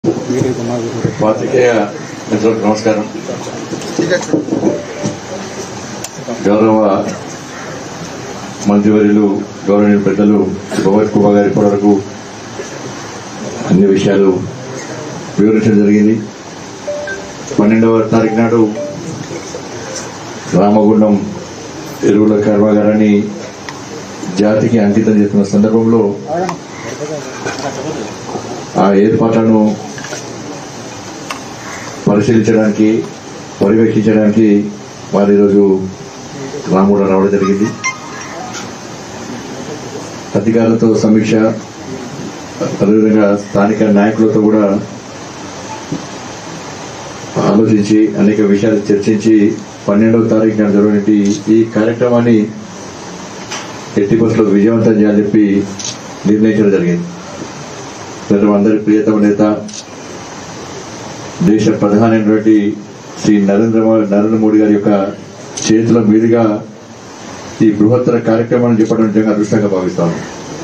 పాత్రికేయ మిత్రులకు నమస్కారం గౌరవ మంత్రివర్యులు గౌరవనీయ పెద్దలు భగవత్ కుమార్ గారి ఇప్పటివరకు అన్ని విషయాలు వివరించడం జరిగింది పన్నెండవ తారీఖు నాడు రామగుండం ఎరువుల కర్మాగారాన్ని జాతికి అంకితం చేస్తున్న సందర్భంలో ఆ ఏర్పాట్లను పరిశీలించడానికి పర్యవేక్షించడానికి వారు ఈరోజు రాముడు రావడం జరిగింది అధికారులతో సమీక్ష అదేవిధంగా స్థానిక నాయకులతో కూడా ఆలోచించి అనేక విషయాలు చర్చించి పన్నెండవ తారీఖు నాడు జరిగినటువంటి ఈ కార్యక్రమాన్ని ఎట్టి బస్సులో విజయవంతం చేయాలని చెప్పి నిర్ణయించడం జరిగింది ప్రజలు అందరి ప్రియతమ నేత దేశ ప్రధాని అయినటువంటి శ్రీ నరేంద్ర మో- నరేంద్ర మోడీ గారి యొక్క చేతుల మీదుగా ఈ బృహత్తర కార్యక్రమాన్ని చెప్పడం నిజంగా అదృష్టంగా భావిస్తాను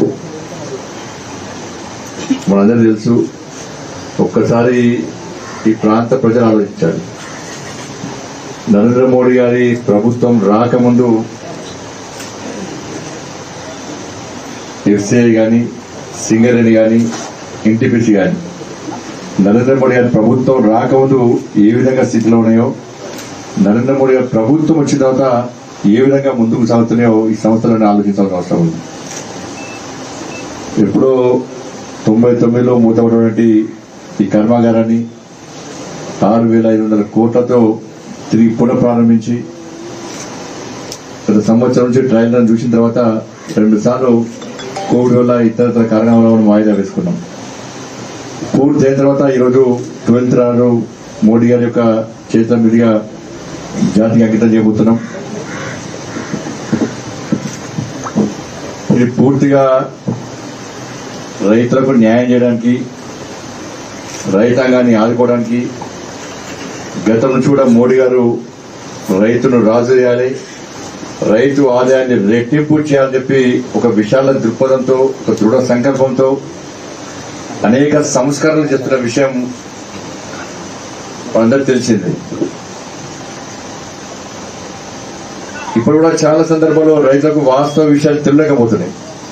మనందరూ తెలుసు ఒక్కసారి ఈ ప్రాంత ప్రజలు ఆలోచించారు నరేంద్ర మోడీ గారి ప్రభుత్వం రాకముందు ఎఫ్సిఐ కానీ సింగరేణి కానీ ఎన్టీపీసీ కానీ నరేంద్ర మోడీ గారి ప్రభుత్వం రాకముందు ఏ విధంగా స్థితిలో ఉన్నాయో నరేంద్ర మోడీ గారి ప్రభుత్వం వచ్చిన తర్వాత ఏ విధంగా ముందుకు సాగుతున్నాయో ఈ సంస్థలను ఆలోచించాల్సిన అవసరం ఉంది ఎప్పుడో తొంభై తొమ్మిదిలో మూతపడినటువంటి ఈ కర్మాగారాన్ని ఆరు వేల ఐదు వందల కోట్లతో తిరిగి పునః ప్రారంభించి గత సంవత్సరం నుంచి ట్రయల్ రన్ చూసిన తర్వాత రెండు సార్లు కోవిడ్ వల్ల ఇతర కారణాల వల్ల మనం వాయిదా వేసుకున్నాం పూర్తి అయిన తర్వాత ఈరోజు ట్వెల్త్ నాడు మోడీ గారి యొక్క చేతుల మీదుగా జాతికి అంకితం చేయబోతున్నాం ఇది పూర్తిగా రైతులకు న్యాయం చేయడానికి రైతాంగాన్ని ఆదుకోవడానికి గతం నుంచి కూడా మోడీ గారు రైతును రాజు చేయాలి రైతు ఆదాయాన్ని రెట్టింపు చేయాలని చెప్పి ఒక విశాల దృక్పథంతో ఒక దృఢ సంకల్పంతో అనేక సంస్కరణలు చేస్తున్న విషయం మనందరికి తెలిసింది ఇప్పుడు కూడా చాలా సందర్భాల్లో రైతులకు వాస్తవ విషయాలు తెలియకపోతున్నాయి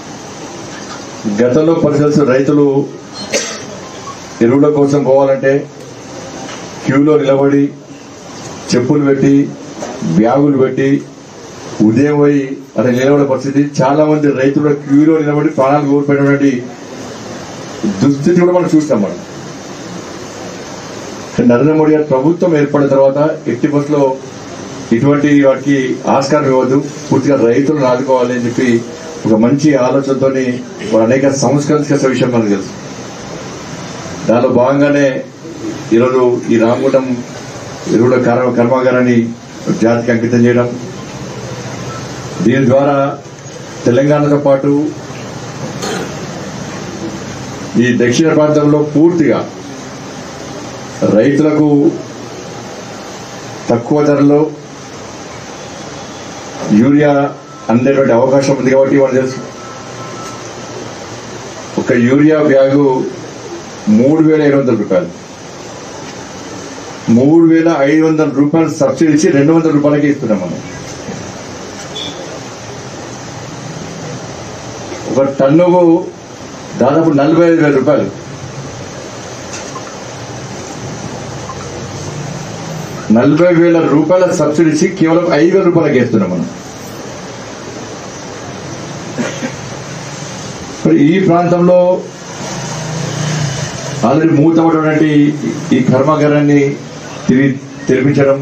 గతంలో పరిస్థితులు రైతులు ఎరువుల కోసం పోవాలంటే క్యూలో నిలబడి చెప్పులు పెట్టి బ్యాగులు పెట్టి ఉదయం పోయి అక్కడ నిలబడే పరిస్థితి చాలా మంది రైతులు క్యూలో నిలబడి ప్రాణాలు కోల్పోయినటువంటి దుస్థితి కూడా మనం చూస్తాం మనం నరేంద్ర మోడీ గారి ప్రభుత్వం ఏర్పడిన తర్వాత ఎట్టి బస్సులో ఇటువంటి వాటికి ఆస్కారం ఇవ్వద్దు పూర్తిగా రైతులను ఆదుకోవాలి అని చెప్పి ఒక మంచి ఆలోచనతో వారు అనేక సంస్కరణ చేసే విషయం మనకు తెలుసు దానిలో భాగంగానే ఈరోజు ఈ రామగుండం ఎరువుల కర్మ కర్మాగారాన్ని జాతికి అంకితం చేయడం దీని ద్వారా తెలంగాణతో పాటు ఈ దక్షిణ ప్రాంతంలో పూర్తిగా రైతులకు తక్కువ ధరలో యూరియా అందేటువంటి అవకాశం ఉంది కాబట్టి మనకు తెలుసు ఒక యూరియా బ్యాగు మూడు వేల ఐదు వందల రూపాయలు మూడు వేల ఐదు వందల రూపాయలు సబ్సిడీ ఇచ్చి రెండు వందల రూపాయలకి ఇస్తున్నాం మనం ఒక టన్నుకు దాదాపు నలభై ఐదు వేల రూపాయలు నలభై వేల రూపాయల సబ్సిడీ ఇచ్చి కేవలం ఐదు వేల రూపాయలకి ఇస్తున్నాం మనం మరి ఈ ప్రాంతంలో ఆల్రెడీ మూతపడినటువంటి ఈ కర్మాగారాన్ని తిరిగి తెరిపించడం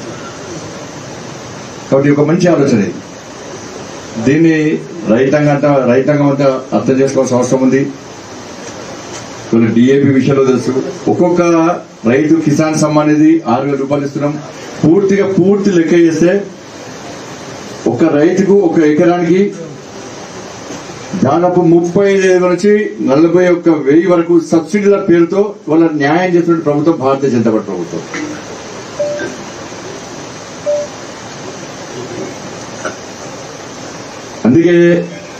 కాబట్టి ఒక మంచి ఆలోచన ఇది దీన్ని రైతాంగం అంతా రైతాంగం అంతా అర్థం చేసుకోవాల్సిన అవసరం ఉంది కొన్ని డిఏపి విషయంలో తెలుసు ఒక్కొక్క రైతు కిసాన్ సమ్మాన్ అనేది ఆరు వేల రూపాయలు ఇస్తున్నాం పూర్తిగా పూర్తి లెక్క చేస్తే ఒక రైతుకు ఒక ఎకరానికి దాదాపు ముప్పై ఐదు వేల నుంచి నలభై ఒక్క వెయ్యి వరకు సబ్సిడీల పేరుతో వాళ్ళ న్యాయం చేస్తున్న ప్రభుత్వం భారతీయ జనతా పార్టీ ప్రభుత్వం అందుకే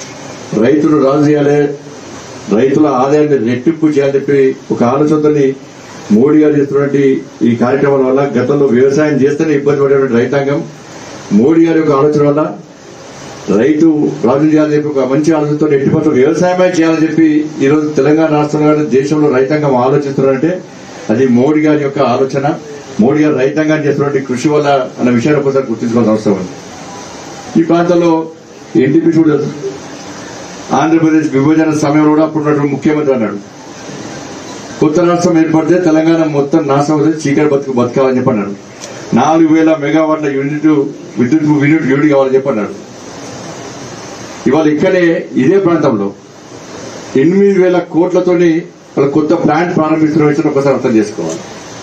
రైతులు రాజు చేయాలి రైతుల ఆదాయాన్ని రెట్టింపు చేయాలని చెప్పి ఒక ఆలోచనతో మోడీ గారు చేస్తున్నటువంటి ఈ కార్యక్రమాల వల్ల గతంలో వ్యవసాయం చేస్తేనే ఇబ్బంది పడేటువంటి రైతాంగం మోడీ గారి యొక్క ఆలోచన వల్ల రైతు రాజు చేయాలని చెప్పి ఒక మంచి ఆలోచనతో ఎట్టి పట్ల వ్యవసాయమే చేయాలని చెప్పి ఈరోజు తెలంగాణ రాష్ట్రంలో కానీ దేశంలో రైతాంగం ఆలోచిస్తున్నారంటే అది మోడీ గారి యొక్క ఆలోచన మోడీ గారు రైతాంగాన్ని చేస్తున్నటువంటి కృషి వల్ల అన్న విషయాన్ని ఒకసారి గుర్తించుకోవాల్సిన అవసరం ఉంది ఈ ప్రాంతంలో ఎన్టీపీ కూడా తెలుసు. ఆంధ్రప్రదేశ్ విభజన సమయంలో కూడా అప్పుడున్నటువంటి ముఖ్యమంత్రి అన్నాడు కొత్త రాష్ట్రం ఏర్పడితే తెలంగాణ మొత్తం నాశనం అవుతుంది చీకటి బతుకు బతకాలని చెప్పి అన్నాడు నాలుగు వేల మెగావాట్ల యూనిట్ విద్యుత్ యూనిట్ యూనిట్ కావాలని చెప్పి అన్నాడు ఇవాళ ఇక్కడే ఇదే ప్రాంతంలో ఎనిమిది వేల కోట్లతోని వాళ్ళ కొత్త ప్లాంట్ ప్రారంభిస్తున్న విషయం ఒకసారి అర్థం చేసుకోవాలి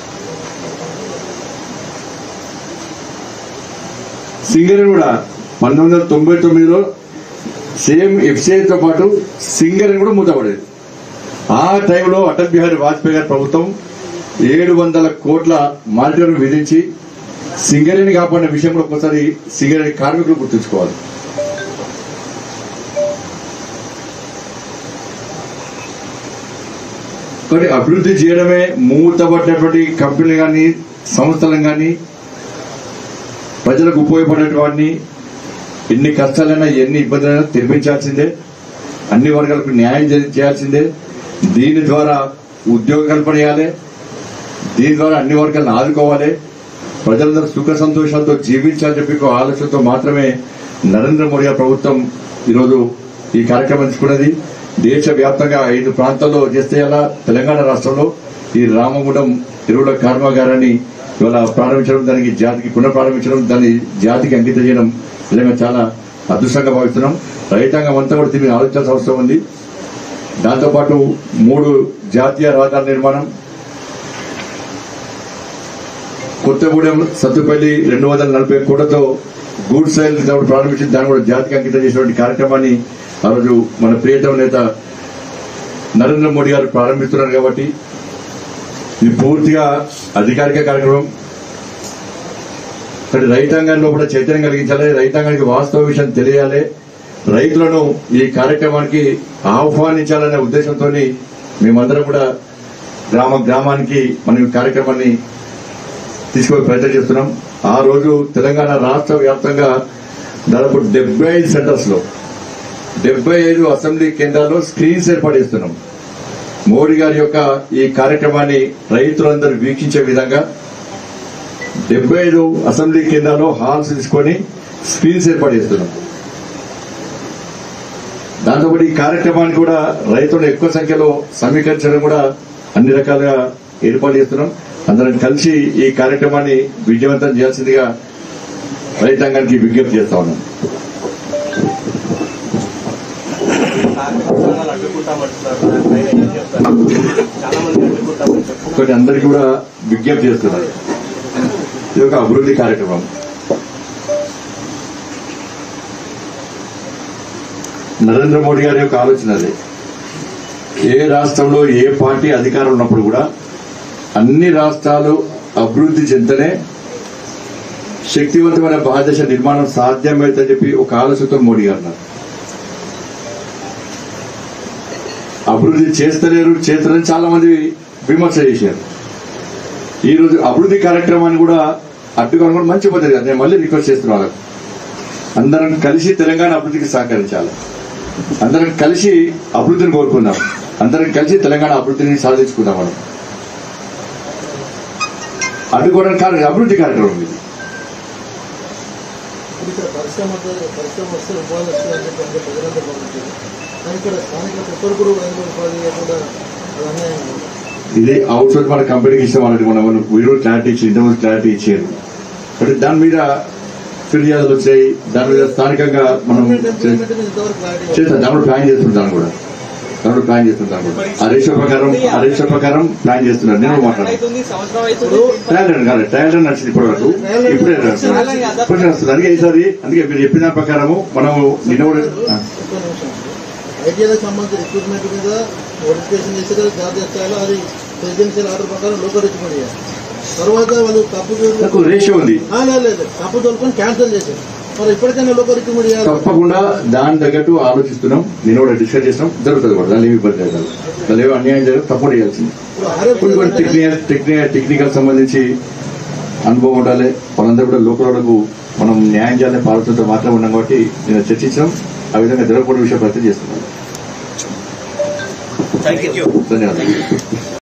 సింగరేణి కూడా పంతొమ్మిది వందల తొంభై తొమ్మిదిలో సేమ్ ఎఫ్సిఐతో పాటు సింగరేణి కూడా మూతపడేది ఆ టైంలో అటల్ బిహారీ వాజ్పేయి గారి ప్రభుత్వం ఏడు వందల కోట్ల మానిటర్ను విధించి సింగరేణి కాపాడిన విషయంలో ఒకసారి సింగరేణి కార్మికులు గుర్తుంచుకోవాలి కాబట్టి అభివృద్ధి చేయడమే మూతపడినటువంటి కంపెనీలు కానీ సంస్థలను కానీ ప్రజలకు ఉపయోగపడేటువంటి ఎన్ని కష్టాలైనా ఎన్ని ఇబ్బందులైనా తెరిపించాల్సిందే అన్ని వర్గాలకు న్యాయం చే- చేయాల్సిందే దీని ద్వారా ఉద్యోగ కల్పన చేయాలి దీని ద్వారా అన్ని వర్గాలను ఆదుకోవాలి ప్రజలందరూ సుఖ సంతోషాలతో జీవించాలని చెప్పి ఒక ఆలోచనతో మాత్రమే నరేంద్ర మోడీ గారి ప్రభుత్వం ఈరోజు ఈ కార్యక్రమం తీసుకున్నది దేశవ్యాప్తంగా ఐదు ప్రాంతాల్లో చేస్తే అలా తెలంగాణ రాష్ట్రంలో ఈ రామగుండం ఎరువుల కర్మాగారాన్ని ఇవాళ ప్రారంభించడం దానికి జాతికి పునఃప్రారంభించడం దాన్ని జాతికి అంకితం చేయడం నిజంగా చాలా అదృష్టంగా భావిస్తున్నాం రైతాంగం అంతా కూడా దీన్ని ఆలోచించాల్సిన అవసరం ఉంది దాంతోపాటు మూడు జాతీయ రహదారుల నిర్మాణం కొత్తగూడెం సత్తుపల్లి రెండు వందల నలభై కోట్లతో గూడ్స్ రైలు కాబట్టి ప్రారంభించి దాన్ని కూడా జాతికి అంకితం చేసినటువంటి కార్యక్రమాన్ని ఆ రోజు మన ప్రియతమ నేత నరేంద్ర మోడీ గారు ప్రారంభిస్తున్నారు కాబట్టి ఇది పూర్తిగా అధికారిక కార్యక్రమం కానీ రైతాంగంలో కూడా చైతన్యం కలిగించాలి రైతాంగానికి వాస్తవ విషయం తెలియాలి రైతులను ఈ కార్యక్రమానికి ఆహ్వానించాలనే ఉద్దేశంతో మేమందరం కూడా గ్రామ గ్రామానికి మనం ఈ కార్యక్రమాన్ని తీసుకొని ప్రయత్నం చేస్తున్నాం ఆ రోజు తెలంగాణ రాష్ట్ర వ్యాప్తంగా దాదాపు డెబ్బై ఐదు సెంటర్స్ లో డెబ్బై ఐదు అసెంబ్లీ కేంద్రాల్లో స్క్రీన్స్ ఏర్పాటు చేస్తున్నాం మోడీ గారి యొక్క ఈ కార్యక్రమాన్ని రైతులందరూ వీక్షించే విధంగా డెబ్బై ఐదు అసెంబ్లీ కేంద్రాల్లో హాల్స్ తీసుకొని స్క్రీన్స్ ఏర్పాటు చేస్తున్నాం దాంతోపాటు ఈ కార్యక్రమాన్ని కూడా రైతులను ఎక్కువ సంఖ్యలో సమీకరించడం కూడా అన్ని రకాలుగా ఏర్పాటు చేస్తున్నాం అందరం కలిసి ఈ కార్యక్రమాన్ని విజయవంతం చేయాల్సిందిగా రైతాంగానికి విజ్ఞప్తి చేస్తా ఉన్నాం కార్మిక సంఘాలు అడ్డుకుంటామంటున్నారు దానిపైన ఏం చెప్తారు చాలా మంది అడ్డుకుంటామని చెప్తున్నారు ఒకటి అందరికీ కూడా విజ్ఞప్తి చేస్తున్నారు ఇది ఒక అభివృద్ధి కార్యక్రమం నరేంద్ర మోడీ గారి యొక్క ఆలోచన అది ఏ రాష్ట్రంలో ఏ పార్టీ అధికారం ఉన్నప్పుడు కూడా అన్ని రాష్ట్రాలు అభివృద్ధి చెందనే శక్తివంతమైన భారతదేశ నిర్మాణం సాధ్యమవుతుందని చెప్పి ఒక ఆలోచనతో మోడీ గారు అన్నారు అభివృద్ధి చేస్తలేరు చేస్తారని చాలా మంది విమర్శ చేశారు ఈ రోజు అభివృద్ధి కార్యక్రమాన్ని కూడా అడ్డుకోవడం కూడా మంచి పద్ధతి కదా నేను మళ్ళీ రిక్వెస్ట్ చేస్తున్నాను వాళ్ళకు అందరం కలిసి తెలంగాణ అభివృద్ధికి సహకరించాలి అందరం కలిసి అభివృద్ధిని కోరుకుందాం అందరం కలిసి తెలంగాణ అభివృద్ధిని సాధించుకుందాం మనం అడ్డుకోవడానికి కారణం అభివృద్ధి కార్యక్రమం ఇది ఇక్కడ పరిశ్రమ పరిశ్రమ వస్తే ఉపాధి వస్తుందని చెప్పి అంటే ప్రజలంతా భావించారు కానీ ఇక్కడ స్థానిక ఒక్కరు కూడా రైతులు ఉపాధి లేకుండా అది అన్యాయం ఇది అవుట్ సోర్స్ మన కంపెనీకి ఇష్టం అన్నట్టు మనం వీడియో క్లారిటీ ఇచ్చి ఇంతకుముందు క్లారిటీ ఇచ్చారు అంటే దాని మీద ఫిర్యాదులు వచ్చాయి దాని మీద స్థానికంగా మనం గవర్నమెంట్ చే- ఎంప్లాయ్మెంట్ మీద ఇంతవరకు క్లారిటీ చేస్తాం దాని కూడా ప్లాన్ చేస్తుంటాను కూడా దాని కూడా ప్లాన్ చేస్తుంటాను కూడా ఆ రేషియో ప్రకారం ఆ రేషియో ప్రకారం ప్లాన్ చేస్తున్నారు నేను మాట్లాడాను అవుతుంది సంవత్సరం అవుతుంది ట్రయల్ రన్ కాదు ట్రయల్ రన్ నడిచింది ఇప్పటి వరకు ఇప్పుడే నడుస్తుంది. ఇప్పుడే నడుస్తుంది అందుకే ఈసారి అందుకే మీరు చెప్పిన దాని ప్రకారము మనము నిన్న కూడా ఆ. ఒక్క నిమిషం ఐటీఐలకు సంబంధించిన రిక్రూట్మెంట్ మీద నోటిఫికేషన్ చేశారు జాతీయ స్థాయిలో అది ప్రెసిడెన్షియల్ ఆర్డర్ ప్రకారం లోకల్ రిచ్మెంట్ చేయాలి తర్వాత వాళ్ళు తప్పు నాకు రేషియో ఉంది ఆ, లేదు లేదు తప్పు తోలుకొని క్యాన్సిల్ చేశారు మరి ఇప్పటికైనా లోపల రికమెండ్ చేయాలి తప్పకుండా దాని తగ్గట్టు ఆలోచిస్తున్నాం నేను కూడా డిస్కస్ చేస్తాం జరుగుతుంది కూడా దాని ఏమి ఇబ్బంది లేదు దాని ఏమి అన్యాయం జరగదు తప్పకుండా చేయాల్సింది ఇప్పుడు ఆర్ఎఫ్ కొన్ని కొన్ని టెక్నికల్ టెక్నికల్ టెక్నికల్ సంబంధించి అనుభవం ఉండాలి వాళ్ళందరూ కూడా లోకల్ వాళ్ళకు మనం న్యాయం చేయాలని పాలనతో మాత్రం ఉన్నాం కాబట్టి నేను చర్చించడం ఆ విధంగా జరగకూడని విషయం ప్రయత్నం చేస్తున్నాను థ్యాంక్ యూ ధన్యవాదాలు